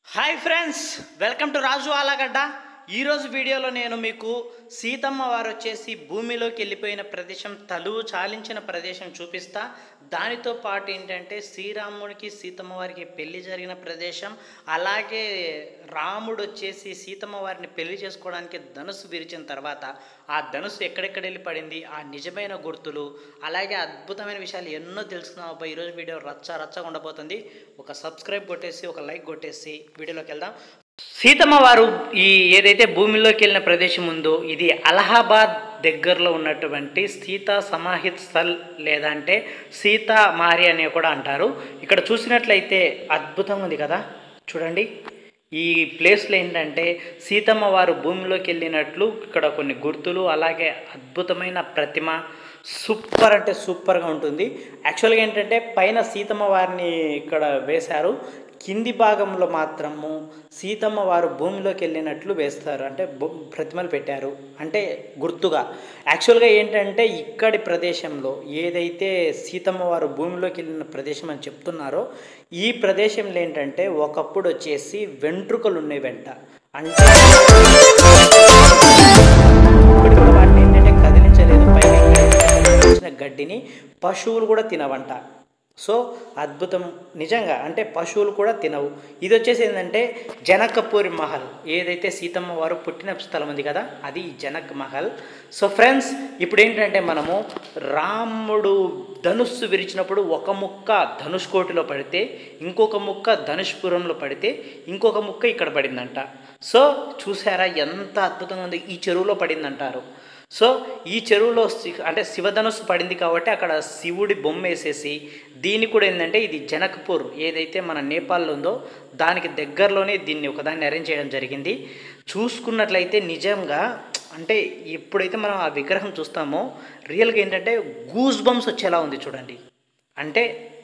hi friends welcome to Raju Alagadda ఈరోజు వీడియోలో నేను మీకు సీతమ్మ వారు వచ్చేసి భూమిలోకి వెళ్ళిపోయిన ప్రదేశం తలువు చాలించిన ప్రదేశం చూపిస్తా దానితో పాటు ఏంటంటే శ్రీరాముడికి సీతమ్మ వారికి పెళ్లి జరిగిన ప్రదేశం అలాగే రాముడు వచ్చేసి సీతమ్మ వారిని పెళ్లి చేసుకోవడానికి ధనుసు విరిచిన తర్వాత ఆ ధనుసు ఎక్కడెక్కడ వెళ్ళి పడింది ఆ నిజమైన గుర్తులు అలాగే అద్భుతమైన విషయాలు ఎన్నో తెలుసుకుందాం అబ్బా ఈరోజు వీడియో రచ్చ రచ్చగా ఉండబోతుంది ఒక సబ్స్క్రైబ్ కొట్టేసి ఒక లైక్ కొట్టేసి వీడియోలోకి వెళ్దాం సీతమ్మ వారు ఈ ఏదైతే భూమిలోకి వెళ్ళిన ప్రదేశం ఉందో ఇది అలహాబాద్ దగ్గరలో ఉన్నటువంటి సీతా సమాహిత్ స్థల్ లేదంటే సీతా మారి అని కూడా అంటారు ఇక్కడ చూసినట్లయితే అద్భుతంగా ఉంది కదా చూడండి ఈ ప్లేస్లో ఏంటంటే సీతమ్మ వారు భూమిలోకి వెళ్ళినట్లు ఇక్కడ కొన్ని గుర్తులు అలాగే అద్భుతమైన ప్రతిమ సూపర్ అంటే సూపర్గా ఉంటుంది యాక్చువల్గా ఏంటంటే పైన సీతమ్మ వారిని ఇక్కడ వేశారు కింది భాగంలో మాత్రము సీతమ్మ వారు భూమిలోకి వెళ్ళినట్లు వేస్తారు అంటే భూ- ప్రతిమలు పెట్టారు అంటే గుర్తుగా యాక్చువల్గా ఏంటంటే ఇక్కడి ప్రదేశంలో ఏదైతే సీతమ్మ వారు భూమిలోకి వెళ్ళిన ప్రదేశం అని చెప్తున్నారో ఈ ప్రదేశంలో ఏంటంటే ఒకప్పుడు వచ్చేసి వెంట్రుకలు ఉన్నాయి వెంట అంటే ఇప్పటికి కూడా వాటిని ఏంటంటే కదిలించలేదు పైన వచ్చిన గడ్డిని పశువులు కూడా తినవంట సో అద్భుతం నిజంగా అంటే పశువులు కూడా తినవు ఇది వచ్చేసి ఏంటంటే జనకపూరి మహల్ ఏదైతే సీతమ్మ వారు పుట్టిన స్థలం ఉంది కదా అది ఈ జనక్ మహల్ సో ఫ్రెండ్స్ ఇప్పుడు ఏంటంటే మనము రాముడు ధనుస్సు విరిచినప్పుడు ఒక ముక్క ధనుష్కోటిలో పడితే ఇంకొక ముక్క ధనుష్పురంలో పడితే ఇంకొక ముక్క ఇక్కడ పడిందంట సో చూసారా ఎంత అద్భుతంగా ఉంది ఈ చెరువులో పడిందంటారు సో ఈ చెరువులో సి- అంటే శివధనుస్సు పడింది కాబట్టి అక్కడ శివుడి బొమ్మ వేసేసి దీని కూడా ఏంటంటే ఇది జనక్పూర్ ఏదైతే మన నేపాల్లో ఉందో దానికి దగ్గరలోనే దీన్ని ఒకదాన్ని అరేంజ్ చేయడం జరిగింది చూసుకున్నట్లయితే నిజంగా అంటే ఎప్పుడైతే మనం ఆ విగ్రహం చూస్తామో రియల్గా ఏంటంటే గూస్ బంప్స్ వచ్చేలా ఉంది చూడండి అంటే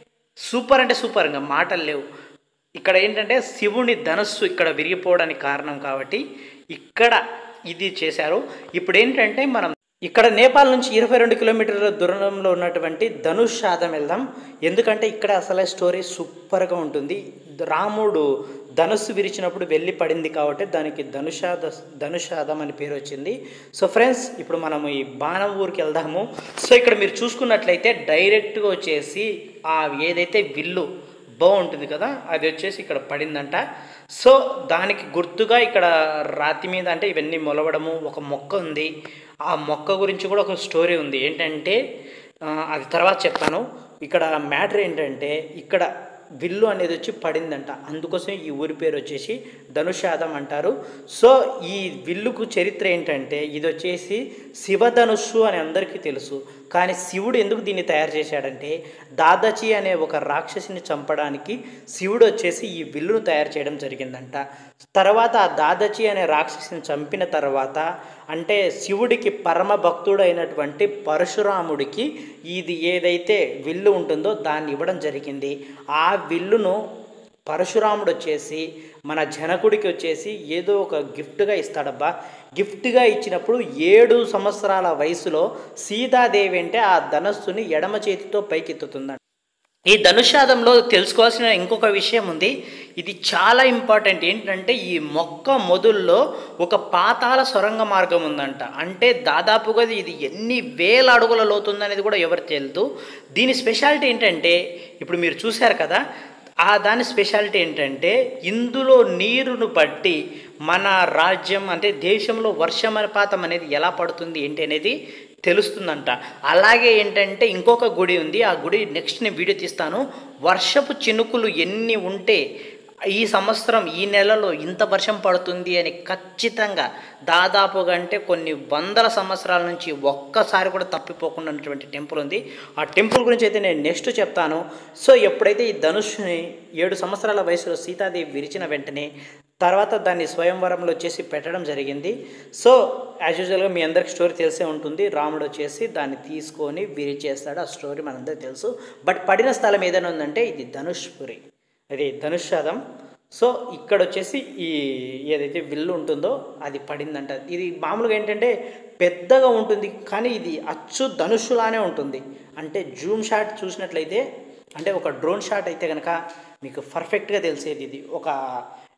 సూపర్ అంటే సూపర్ ఇంకా మాటలు లేవు ఇక్కడ ఏంటంటే శివుని ధనస్సు ఇక్కడ విరిగిపోవడానికి కారణం కాబట్టి ఇక్కడ ఇది చేశారు ఇప్పుడు ఏంటంటే మనం ఇక్కడ నేపాల్ నుంచి ఇరవై రెండు కిలోమీటర్ల దూరంలో ఉన్నటువంటి ధనుషాదం వెళ్దాం ఎందుకంటే ఇక్కడ అసలే స్టోరీ సూపర్గా ఉంటుంది రాముడు ధనుస్సు విరిచినప్పుడు వెళ్ళి పడింది కాబట్టి దానికి ధనుషాద ధనుషాదం అని పేరు వచ్చింది సో ఫ్రెండ్స్ ఇప్పుడు మనం ఈ బాణం ఊరికి వెళ్దాము సో ఇక్కడ మీరు చూసుకున్నట్లయితే డైరెక్ట్గా వచ్చేసి ఆ ఏదైతే విల్లు బాగుంటుంది కదా అది వచ్చేసి ఇక్కడ పడిందంట సో దానికి గుర్తుగా ఇక్కడ రాతి మీద అంటే ఇవన్నీ మొలవడము ఒక మొక్క ఉంది ఆ మొక్క గురించి కూడా ఒక స్టోరీ ఉంది ఏంటంటే ఆ, అది తర్వాత చెప్తాను ఇక్కడ మ్యాటర్ ఏంటంటే ఇక్కడ విల్లు అనేది వచ్చి పడిందంట అందుకోసం ఈ ఊరి పేరు వచ్చేసి ధనుషాదం అంటారు సో ఈ విల్లుకు చరిత్ర ఏంటంటే ఇది వచ్చేసి శివధనుస్సు అని అందరికీ తెలుసు కానీ శివుడు ఎందుకు దీన్ని తయారు చేశాడంటే దాదాచి అనే ఒక రాక్షసిని చంపడానికి శివుడు వచ్చేసి ఈ విల్లును తయారు చేయడం జరిగిందంట తర్వాత ఆ దాదాచి అనే రాక్షసిని చంపిన తర్వాత అంటే శివుడికి పరమ భక్తుడు అయినటువంటి పరశురాముడికి ఇది ఏదైతే విల్లు ఉంటుందో దాన్ని ఇవ్వడం జరిగింది ఆ విల్లును పరశురాముడు వచ్చేసి మన జనకుడికి వచ్చేసి ఏదో ఒక గిఫ్ట్గా ఇస్తాడబ్బా గిఫ్ట్గా ఇచ్చినప్పుడు ఏడు సంవత్సరాల వయసులో సీతాదేవి అంటే ఆ ధనస్సుని ఎడమ చేతితో పైకెత్తుతుందంట ఈ ధనుషాదంలో తెలుసుకోవాల్సిన ఇంకొక విషయం ఉంది ఇది చాలా ఇంపార్టెంట్ ఏంటంటే ఈ మొక్క మొదల్లో ఒక పాతాళ సొరంగ మార్గం ఉందంట అంటే దాదాపుగా ఇది ఎన్ని వేల అడుగుల లోతుందనేది కూడా ఎవరు తెలుదు దీని స్పెషాలిటీ ఏంటంటే ఇప్పుడు మీరు చూశారు కదా ఆ దాని స్పెషాలిటీ ఏంటంటే ఇందులో నీరును బట్టి మన రాజ్యం అంటే దేశంలో వర్షపాతం అనేది ఎలా పడుతుంది ఏంటి అనేది తెలుస్తుందంట అలాగే ఏంటంటే ఇంకొక గుడి ఉంది ఆ గుడి నెక్స్ట్ నేను వీడియో తీస్తాను వర్షపు చినుకులు ఎన్ని ఉంటే ఈ సంవత్సరం ఈ నెలలో ఇంత వర్షం పడుతుంది అని ఖచ్చితంగా దాదాపుగా అంటే కొన్ని వందల సంవత్సరాల నుంచి ఒక్కసారి కూడా తప్పిపోకుండా ఉన్నటువంటి టెంపుల్ ఉంది ఆ టెంపుల్ గురించి అయితే నేను నెక్స్ట్ చెప్తాను సో ఎప్పుడైతే ఈ ధనుష్ని ఏడు సంవత్సరాల వయసులో సీతాదేవి విరిచిన వెంటనే తర్వాత దాన్ని స్వయంవరంలో వచ్చేసి పెట్టడం జరిగింది సో యాజ్ యూజువల్గా మీ అందరికి స్టోరీ తెలిసే ఉంటుంది రాముడు వచ్చేసి దాన్ని తీసుకొని విరిచేస్తాడు ఆ స్టోరీ మనందరికీ తెలుసు బట్ పడిన స్థలం ఏదైనా ఉందంటే ఇది ధనుష్పురి అది ధనుషాదం సో ఇక్కడ వచ్చేసి ఈ ఏదైతే విల్లు ఉంటుందో అది పడిందంట ఇది మామూలుగా ఏంటంటే పెద్దగా ఉంటుంది కానీ ఇది అచ్చు ధనుషులానే ఉంటుంది అంటే జూమ్ షాట్ చూసినట్లయితే అంటే ఒక డ్రోన్ షాట్ అయితే కనుక మీకు పర్ఫెక్ట్గా తెలిసేది ఇది ఒక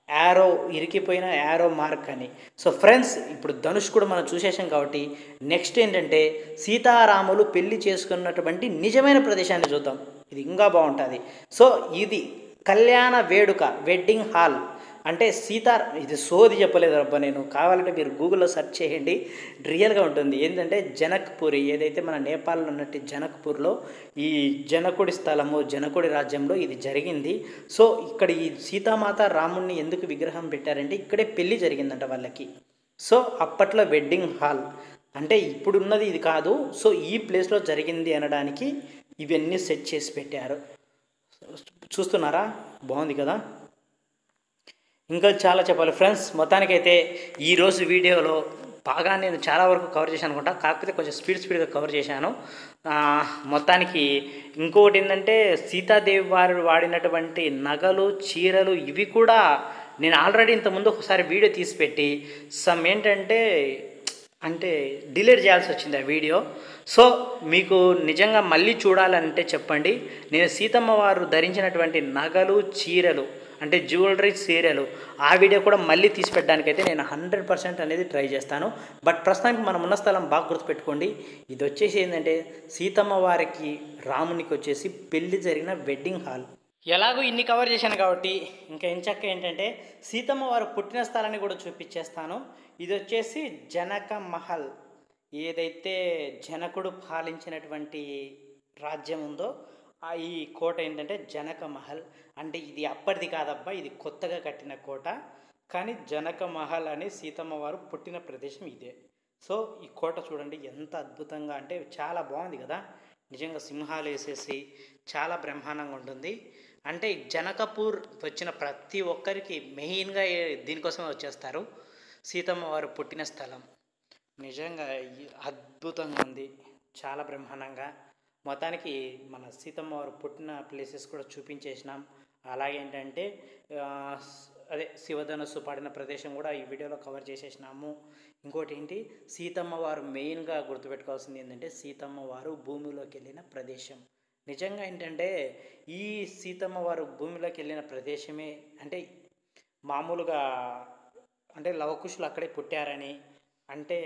యారో ఇరికిపోయిన యారో మార్క్ అని సో ఫ్రెండ్స్ ఇప్పుడు ధనుష్ కూడా మనం చూసేసాం కాబట్టి నెక్స్ట్ ఏంటంటే సీతారాములు పెళ్లి చేసుకున్నటువంటి నిజమైన ప్రదేశాన్ని చూద్దాం ఇది ఇంకా బాగుంటుంది సో ఇది కళ్యాణ వేడుక వెడ్డింగ్ హాల్ అంటే సీతా ఇది సోది చెప్పలేదు రబ్బా నేను కావాలంటే మీరు గూగుల్లో సెర్చ్ చేయండి రియల్గా ఉంటుంది ఏంటంటే జనక్పూరి ఏదైతే మన నేపాల్లో ఉన్నట్టు జనక్పూర్లో ఈ జనకుడి స్థలము జనకుడి రాజ్యంలో ఇది జరిగింది సో ఇక్కడ ఈ సీతామాత రాముణ్ణి ఎందుకు విగ్రహం పెట్టారంటే ఇక్కడే పెళ్లి జరిగిందంట వాళ్ళకి సో అప్పట్లో వెడ్డింగ్ హాల్ అంటే ఇప్పుడున్నది ఇది కాదు సో ఈ ప్లేస్లో జరిగింది అనడానికి ఇవన్నీ సెట్ చేసి పెట్టారు చూస్తున్నారా బాగుంది కదా ఇంకా చాలా చెప్పాలి ఫ్రెండ్స్ మొత్తానికైతే ఈరోజు వీడియోలో బాగా నేను చాలా వరకు కవర్ చేశాను అనుకుంటా కాకపోతే కొంచెం స్పీడ్ స్పీడ్గా కవర్ చేశాను ఆ, మొత్తానికి ఇంకొకటి ఏంటంటే సీతాదేవి వారు వాడినటువంటి నగలు చీరలు ఇవి కూడా నేను ఆల్రెడీ ఇంతకుముందు ఒకసారి వీడియో తీసి పెట్టి సమ్ ఏంటంటే అంటే డిలీట్ చేయాల్సి వచ్చింది ఆ వీడియో సో మీకు నిజంగా మళ్ళీ చూడాలంటే చెప్పండి నేను సీతమ్మ వారు ధరించినటువంటి నగలు చీరలు అంటే జ్యువెలరీ చీరలు ఆ వీడియో కూడా మళ్ళీ తీసి పెట్టడానికైతే నేను హండ్రెడ్ పర్సెంట్ అనేది ట్రై చేస్తాను బట్ ప్రస్తుతానికి మనం ఉన్న స్థలం బాగా గుర్తుపెట్టుకోండి ఇది వచ్చేసి ఏంటంటే సీతమ్మ వారికి రామునికి వచ్చేసి పెళ్లి జరిగిన వెడ్డింగ్ హాల్ ఎలాగో ఇన్ని కవర్ చేశాను కాబట్టి ఇంకా ఎంచక్క ఏంటంటే సీతమ్మ వారు పుట్టిన స్థలాన్ని కూడా చూపించేస్తాను ఇది వచ్చేసి జనక మహల్ ఏదైతే జనకుడు పాలించినటువంటి రాజ్యం ఉందో ఆ ఈ కోట ఏంటంటే జనక మహల్ అంటే ఇది అప్పటిది కాదబ్బా ఇది కొత్తగా కట్టిన కోట కానీ జనక మహల్ అని సీతమ్మ వారు పుట్టిన ప్రదేశం ఇదే సో ఈ కోట చూడండి ఎంత అద్భుతంగా అంటే చాలా బాగుంది కదా నిజంగా సింహాలు వేసేసి చాలా బ్రహ్మాండంగా ఉంటుంది అంటే ఈ జనకపూర్ వచ్చిన ప్రతి ఒక్కరికి మెయిన్గా ఏ- దీనికోసమే వచ్చేస్తారు సీతమ్మ వారు పుట్టిన స్థలం నిజంగా ఈ అద్భుతంగా ఉంది చాలా బ్రహ్మాండంగా మొత్తానికి మన సీతమ్మ వారు పుట్టిన ప్లేసెస్ కూడా చూపించేసినాం అలాగే ఏంటంటే ఆ, స్- అదే శివధనుస్సు పడిన ప్రదేశం కూడా ఈ వీడియోలో కవర్ చేసేసినాము ఇంకోటి ఏంటి సీతమ్మ వారు మెయిన్గా గుర్తుపెట్టుకోవాల్సింది ఏంటంటే సీతమ్మ వారు భూమిలోకి వెళ్ళిన ప్రదేశం నిజంగా ఏంటంటే ఈ సీతమ్మ వారు భూమిలోకి వెళ్ళిన ప్రదేశమే అంటే మామూలుగా అంటే లవకుశులు అక్కడే పుట్టారని అంటే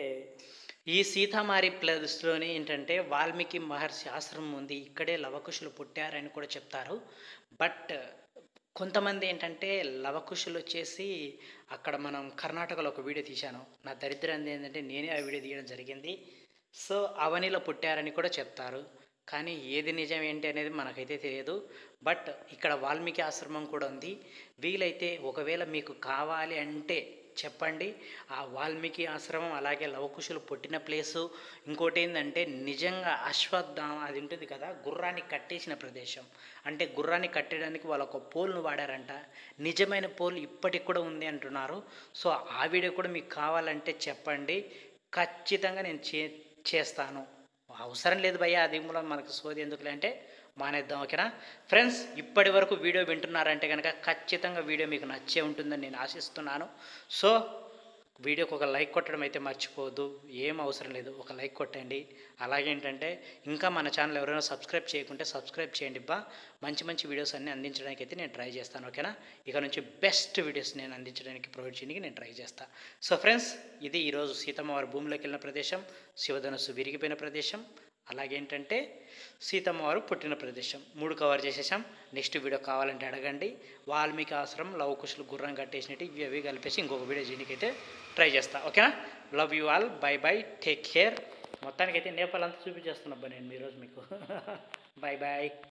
ఈ సీతామారి ప్లేస్లోని ఏంటంటే వాల్మీకి మహర్షి ఆశ్రమం ఉంది ఇక్కడే లవకుశులు పుట్టారని కూడా చెప్తారు బట్ కొంతమంది ఏంటంటే లవకుశులు వచ్చేసి అక్కడ మనం కర్ణాటకలో ఒక వీడియో తీశాను నా దరిద్రం ఏంటంటే నేనే ఆ వీడియో తీయడం జరిగింది సో అవనిలో పుట్టారని కూడా చెప్తారు కానీ ఏది నిజం ఏంటి అనేది మనకైతే తెలియదు బట్ ఇక్కడ వాల్మీకి ఆశ్రమం కూడా ఉంది వీలైతే ఒకవేళ మీకు కావాలి అంటే చెప్పండి ఆ వాల్మీకి ఆశ్రమం అలాగే లవకుశులు పుట్టిన ప్లేసు ఇంకోటి ఏంటంటే నిజంగా అశ్వత్థామ అది ఉంటుంది కదా గుర్రాన్ని కట్టేసిన ప్రదేశం అంటే గుర్రాన్ని కట్టడానికి వాళ్ళు ఒక పోల్ను వాడారంట నిజమైన పోల్ ఇప్పటికి కూడా ఉంది అంటున్నారు సో ఆ వీడియో కూడా మీకు కావాలంటే చెప్పండి ఖచ్చితంగా నేను చే చేస్తాను అవసరం లేదు భయ్యా అది కూడా మనకు సోది ఎందుకులే అంటే మానేద్దాం ఓకేనా ఫ్రెండ్స్ ఇప్పటి వరకు వీడియో వింటున్నారంటే కనుక ఖచ్చితంగా వీడియో మీకు నచ్చే ఉంటుందని నేను ఆశిస్తున్నాను సో వీడియోకి ఒక లైక్ కొట్టడం అయితే మర్చిపోవద్దు ఏం అవసరం లేదు ఒక లైక్ కొట్టండి అలాగే ఏంటంటే ఇంకా మన ఛానల్ ఎవరైనా సబ్స్క్రైబ్ చేయకుంటే సబ్స్క్రైబ్ చేయండి బా మంచి మంచి వీడియోస్ అన్ని అందించడానికి అయితే నేను ట్రై చేస్తాను ఓకేనా ఇక నుంచి బెస్ట్ వీడియోస్ నేను అందించడానికి ప్రొవైడ్ చేయడానికి నేను ట్రై చేస్తాను సో ఫ్రెండ్స్ ఇది ఈరోజు సీతమ్మ వారి భూమిలోకి వెళ్ళిన ప్రదేశం శివధనుస్సు విరిగిపోయిన ప్రదేశం అలాగే ఏంటంటే సీతమ్మ వారు పుట్టిన ప్రదేశం మూడు కవర్ చేసేసాం నెక్స్ట్ వీడియో కావాలంటే అడగండి వాల్మీకి ఆశ్రమం లవ్ కుశలు గుర్రం కట్టేసినట్టు ఇవి అవి కలిపేసి ఇంకొక వీడియో చేయడానికి అయితే ట్రై చేస్తా ఓకేనా love you all bye bye take care మొత్తానికైతే నేపాల్ అంతా చూపించేస్తున్నా అబ్బా నేను ఈరోజు మీకు బాయ్ బాయ్